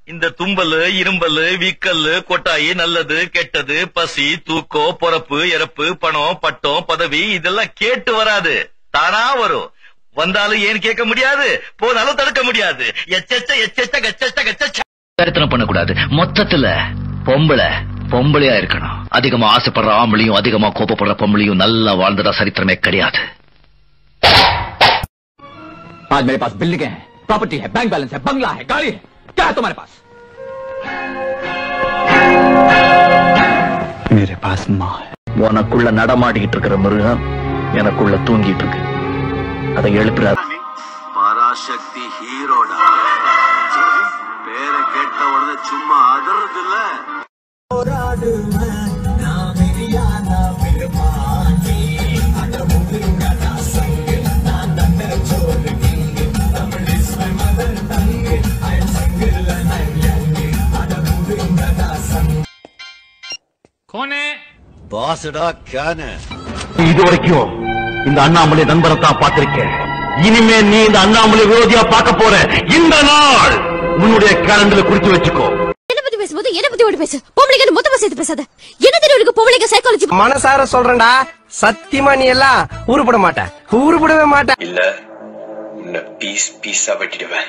இந்த தும்பலு இரும்பலு வீக்கல்லு கொட்டாயி நல்லது கெட்டது பசி தூக்கம் பொறப்பு இறப்பு பணம் பட்டம் பதவி இதெல்லாம் கேட்டு வராது தானா வரும் வந்தாலும் ஏன் கேட்க முடியாது போனாலும் தடுக்க முடியாது எச்செச்ச எச்செச்ச கச்சச்ச கச்சச்ச கருத்தனம் பண்ணக்கூடாது மொத்தத்துல பொம்பளை பொம்பளையா இருக்கணும் அதிகமா ஆசைப்படுற ஆம்பளையும் அதிகமா கோபப்படுற பொம்பளையும் நல்லா வாழ்ந்ததா சரித்திரமே கிடையாது आज मेरे पास बिल्डिंगें हैं प्रॉपर्टी है बैंक बैलेंस है बंगला है गाड़ी है क्या है तुम्हारे पास मेरे पास माँ है உனக்குள்ள நடமாடிக்கிட்டு இருக்கிற மிருகம் எனக்குள்ள தூங்கிட்டு இருக்கு அதை எழுப்புற பராசக்தி ஹீரோடா பேரை கேட்ட உடனே சும்மா அதறது இல்ல பாசுடா கேன இது வரைக்கும் இந்த அண்ணாமலை நண்பரை தான் பார்த்திருக்கேன் இனிமே நீ இந்த அண்ணாமலை விரோதியா பார்க்க போற இந்த நாள் உன்னுடைய கேலண்டர்ல குறிச்சு வச்சுக்கோ என்ன பத்தி பேசும்போது என்ன பத்தி ஓடி பேசு பொம்பளைங்க மொத்தமா சேர்த்து பேசாத என்ன தெரியும் உனக்கு பொம்பளைங்க சைக்காலஜி மனசார சொல்றேன்டா சத்தியமா நீ எல்லாம் உருப்பட மாட்ட உருப்படவே மாட்ட இல்ல உன்னை பீஸ் பீஸா வெட்டிடுவேன்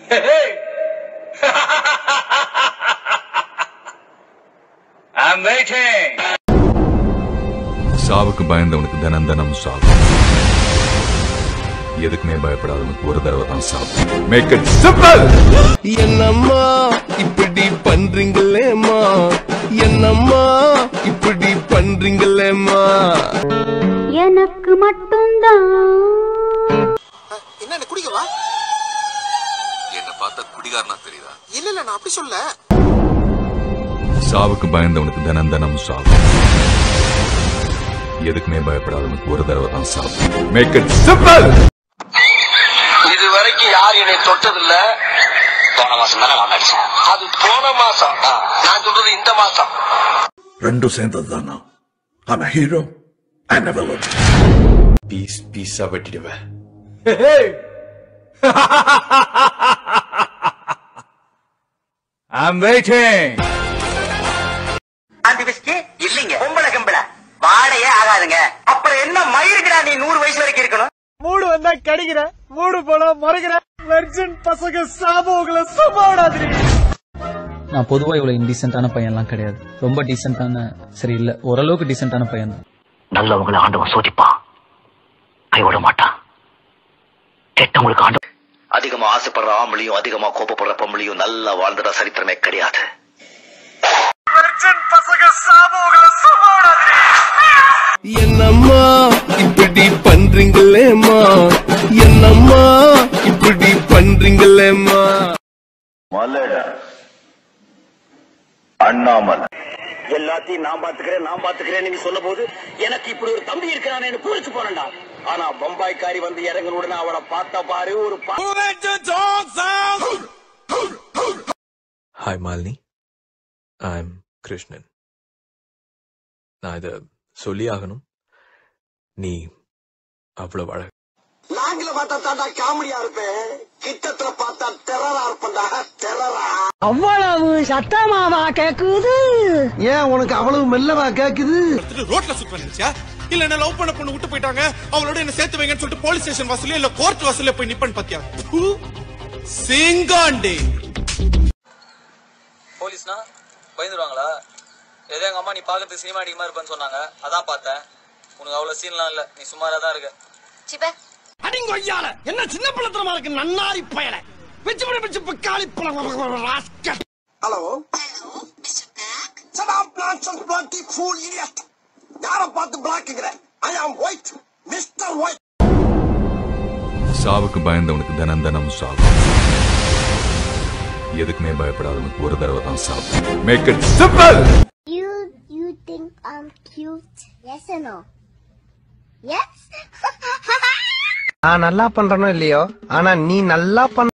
I'm waiting. சாவுக்கு பயந்தவனுக்கு தினம் தினம் சாவு எதுக்குமே பயப்படாதவனுக்கு ஒரு தடவை தான் சாவு மேக் இட் சிம்பிள் என்னம்மா இப்படி பண்றீங்களேம்மா என்னம்மா இப்படி பண்றீங்களேம்மா எனக்கு மட்டும்தான் என்ன குடிக்கவா என்ன பார்த்தா குடிகாரனா தெரியுதா இல்ல இல்ல நான் அப்படி சொல்ல சாவுக்கு பயந்தவனுக்கு தினம் தினம் சாவு எதுக்குமே பயப்படாதவனுக்கு ஒரு தடவை தான் சாவு மேக் இட் சிம்பிள் இது வரைக்கும் யார் என்னை தொட்டதில்ல போன மாசம் தானே நான் நடிச்சேன் அது போன மாசம் நான் சொல்றது இந்த மாசம் ரெண்டும் சேர்ந்தது தானா ஆனா ஹீரோ அண்ட் வில்லன் பீஸ் பீஸா வெட்டிடுவேன் I'm waiting. அந்த பிஸ்கி இல்லீங்க பொம்பளை கம்பளை வாடையே ஆகாதுங்க அப்புறம் என்ன மயிருக்குடா நீ நூறு வயசு வரைக்கும் இருக்கணும் மூடு வந்தா கடிக்கிற மூடு போனா முறைக்கிற வெர்ஜன் பசங்க சாபங்களை சும்மாடாது நான் பொதுவா இவ்வளவு இன்டீசென்டான பையன்லாம் கிடையாது ரொம்ப டீசென்டான சரி இல்ல ஓரளவுக்கு டீசென்டான பையன் தான் நல்லவங்களை ஆண்டவன் சோதிப்பான் கைவிட மாட்டான் கெட்டவங்களுக்கு ஆண்டு அதிகமா ஆசைப்படுற ஆம்பளையும் அதிகமா கோபப்படுற பொம்பளையும் நல்லா வாழ்ந்ததா சரித்திரமே கிடையாது என்னம்மா இப்படி பண்றீங்களேம்மா என்னம்மா இப்படி பண்றீங்களேம்மா அண்ணாமலை எல்லாத்தையும் நான் பாத்துக்கிறேன் நான் பாத்துக்கிறேன் நீங்க சொல்ல போது எனக்கு இப்படி ஒரு தம்பி இருக்கிறானே பூரிச்சு போறேன்டா ஆனா பம்பாய்க்காரி வந்து இறங்கின உடனே அவளை பார்த்தா பாரு ஒரு hi Malini I am Krishnan நான் இத சொல்லி ஆகணும் நீ அவ்வளவு அழகு லாங்கில பார்த்தா தாண்டா காமெடியா இருப்பேன் கிட்டத்துல பார்த்தா டெரரா இருப்பேன்டா டெரரா அவ்வளவு சத்தமாவா கேக்குது ஏன் உனக்கு அவ்வளவு மெல்லவா கேக்குது ரோட்ல சுத்த நினைச்சா இல்ல என்ன லவ் பண்ண பொண்ணு விட்டு போயிட்டாங்க அவளோட என்ன சேர்த்து வைங்கன்னு சொல்லிட்டு போலீஸ் ஸ்டேஷன் வாசல்ல இல்ல கோர்ட் வாசல்ல போய் நிப்பன் பாத்தியா சிங்காண்டே போலீஸ்னா பயந்துருவாங்களா ஏதோ எங்க அம்மா நீ பாக்கிறதுக்கு சினிமா அடிக்கமா இருப்பேன்னு சொன்னாங்க அதான் பார்த்தேன் உனக்கு அவ்வளவு சீன்லாம் இல்ல நீ சுமாரா தான் இருக்க சிப்ப அடிங்க ஐயால என்ன சின்ன பிள்ளைத்தனமா இருக்கு நன்னாரி பயல பிச்சு பிடி பிச்சு பிக்காளி hello Shut up, nonsense, bloody fool, idiot. யார பார்த்து பிளாக்குங்கிற ஐ ஆம் ஒயிட் மிஸ்டர் ஒயிட் சாவுக்கு பயந்தவனுக்கு தினம் தினம் சாவு எதுக்குமே பயப்படாதவனுக்கு ஒரு தடவை தான் சாவு make it simple You you think I'm cute? Yes or no? Yes? நான் நல்லா பண்றனோ இல்லையோ ஆனா நீ நல்லா பண்ண